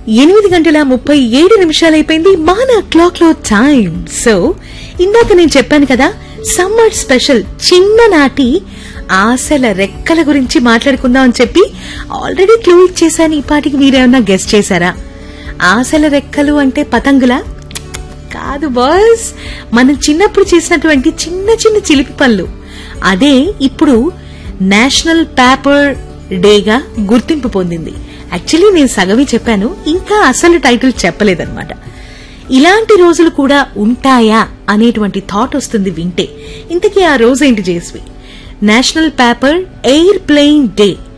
ఎనిమిది గంటల ముప్పై ఏడు నిమిషాలైపోయింది మన క్లాక్ లో టైం సో ఇందాక నేను చెప్పాను కదా సమ్మర్ స్పెషల్ చిన్ననాటి ఆశల రెక్కల గురించి మాట్లాడుకుందాం అని చెప్పి ఆల్రెడీ క్లూ ఇచ్చేసాను ఈ పాటికి మీరేమన్నా గెస్ట్ చేశారా ఆశల రెక్కలు అంటే పతంగులా కాదు బాస్ మనం చిన్నప్పుడు చేసినటువంటి చిన్న చిన్న చిలిపి పనులు అదే ఇప్పుడు నేషనల్ పేపర్ డేగా గుర్తింపు పొందింది యాక్చువల్లీ నేను సగమే చెప్పాను ఇంకా అసలు టైటిల్ చెప్పలేదన్నమాట ఇలాంటి రోజులు కూడా ఉంటాయా అనేటువంటి థాట్ వస్తుంది వింటే ఇంతకీ ఆ రోజేంటి జేస్వి national paper airplane day